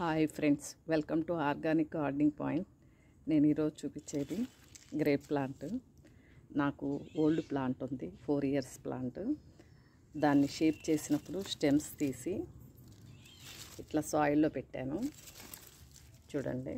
hi friends welcome to organic gardening point నేను ఈరోజు చూపించేది గ్రేప్ ప్లాంట్ నాకు ఓల్డ్ ప్లాంట్ ఉంది ఫోర్ ఇయర్స్ ప్లాంట్ దాన్ని షేప్ చేసినప్పుడు స్టెమ్స్ తీసి ఇట్లా సాయిల్లో పెట్టాను చూడండి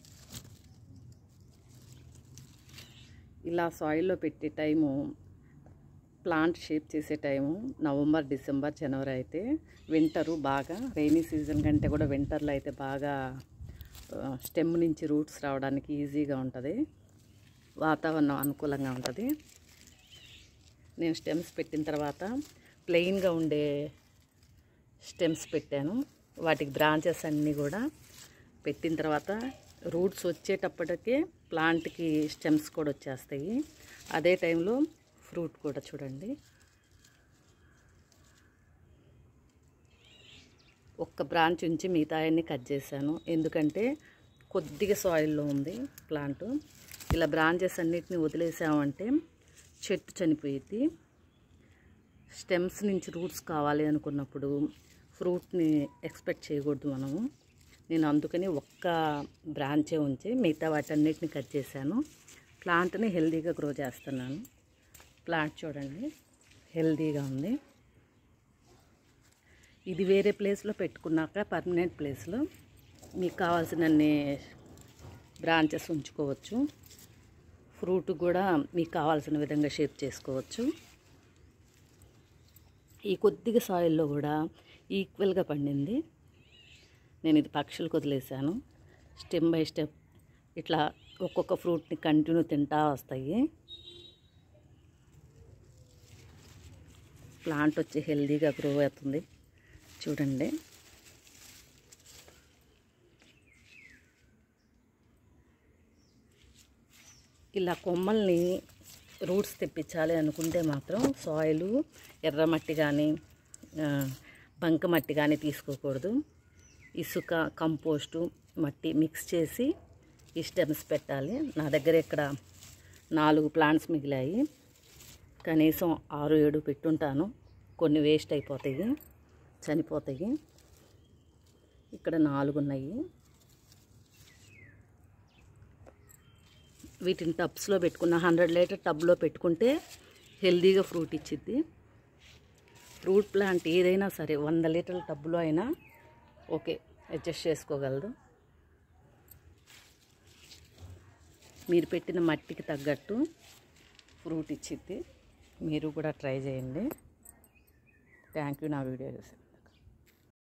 ఇలా సాయిల్లో పెట్టే టైము ప్లాంట్ షేప్ చేసే టైము నవంబర్ డిసెంబర్ జనవరి అయితే వింటరు బాగా రైనీ సీజన్ కంటే కూడా వింటర్లో అయితే బాగా స్టెమ్ నుంచి రూట్స్ రావడానికి ఈజీగా ఉంటుంది వాతావరణం అనుకూలంగా ఉంటుంది నేను స్టెమ్స్ పెట్టిన తర్వాత ప్లెయిన్గా ఉండే స్టెమ్స్ పెట్టాను వాటికి బ్రాంచెస్ అన్నీ కూడా పెట్టిన తర్వాత రూట్స్ వచ్చేటప్పటికే ప్లాంట్కి స్టెమ్స్ కూడా వచ్చేస్తాయి అదే టైంలో ఫ్రూట్ కూడా చూడండి ఒక్క బ్రాంచ్ ఉంచి మిగతా అన్ని కట్ చేశాను ఎందుకంటే కొద్దిగా సాయిల్లో ఉంది ప్లాంట్ ఇలా బ్రాంచెస్ అన్నిటిని వదిలేసామంటే చెట్టు చనిపోయింది స్టెమ్స్ నుంచి రూట్స్ కావాలి అనుకున్నప్పుడు ఫ్రూట్ని ఎక్స్పెక్ట్ చేయకూడదు మనము నేను అందుకని ఒక్క బ్రాంచే ఉంచి మిగతా వాటన్నిటిని కట్ చేశాను ప్లాంట్ని హెల్తీగా గ్రో చేస్తున్నాను ప్లాంట్ చూడండి హెల్తీగా ఉంది ఇది వేరే ప్లేస్లో పెట్టుకున్నాక పర్మనెంట్ ప్లేస్లో మీకు కావాల్సినన్ని బ్రాంచెస్ ఉంచుకోవచ్చు ఫ్రూట్ కూడా మీకు కావాల్సిన విధంగా షేప్ చేసుకోవచ్చు ఈ కొద్దిగా సాయిల్లో కూడా ఈక్వల్గా పండింది నేను ఇది పక్షులకు వదిలేసాను స్టెప్ బై స్టెప్ ఇట్లా ఒక్కొక్క ఫ్రూట్ని కంటిన్యూ తింటా వస్తాయి ప్లాంట్ వచ్చి హెల్దీగా గ్రో అవుతుంది చూడండి ఇలా కొమ్మల్ని రూట్స్ తెప్పించాలి అనుకుంటే మాత్రం సాయిలు ఎర్రమట్టి కానీ బంకమట్టి కానీ తీసుకోకూడదు ఇసుక కంపోస్టు మట్టి మిక్స్ చేసి ఈ స్టెమ్స్ పెట్టాలి నా దగ్గర ఇక్కడ నాలుగు ప్లాంట్స్ మిగిలాయి కనీసం ఆరు ఏడు పెట్టుంటాను కొన్ని వేస్ట్ అయిపోతాయి చనిపోతాయి ఇక్కడ నాలుగు ఉన్నాయి వీటిని టబ్స్లో పెట్టుకున్న హండ్రెడ్ లీటర్ టబ్లో పెట్టుకుంటే హెల్దీగా ఫ్రూట్ ఇచ్చిద్ది ఫ్రూట్ ప్లాంట్ ఏదైనా సరే వంద లీటర్ల టబ్లో అయినా ఓకే అడ్జస్ట్ చేసుకోగలదు మీరు పెట్టిన మట్టికి తగ్గట్టు ఫ్రూట్ ఇచ్చిద్ది మీరు కూడా ట్రై చేయండి థ్యాంక్ యూ నా వీడియో చూసి